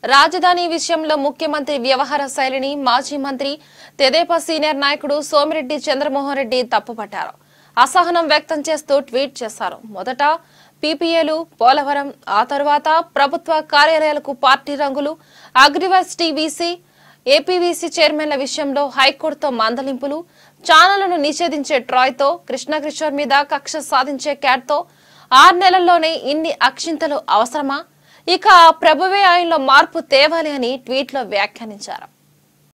రాజధాని విషయంలో ముఖ్యమంత్రి వ్యవహార శైలిని మాజీ మంత్రి తెదేపా సీనియర్ నాయకుడు సోమిరెడ్డి చంద్రమోహన్ రెడ్డి తప్పుపట్టారు అసహనం వ్యక్తం చేస్తూ ట్వీట్ చేశారు మొదట పీపీఏలు పోలవరం ఆ తరువాత ప్రభుత్వ కార్యాలయాలకు పార్టీ రంగులు అగ్రివర్స్ టీబీసీ ఏపీవీసీ చైర్మన్ల విషయంలో హైకోర్టుతో మందలింపులు ఛానళ్లను నిషేధించే ట్రాయ్తో కృష్ణకిషోర్ మీద కక్ష సాధించే క్యాట్తో ఆరు నెలల్లోనే ఇన్ని అక్షింతలు అవసరమా ఇక ప్రభువే ఆయనలో మార్పు తేవాలి అని ట్వీట్లో వ్యాఖ్యానించారు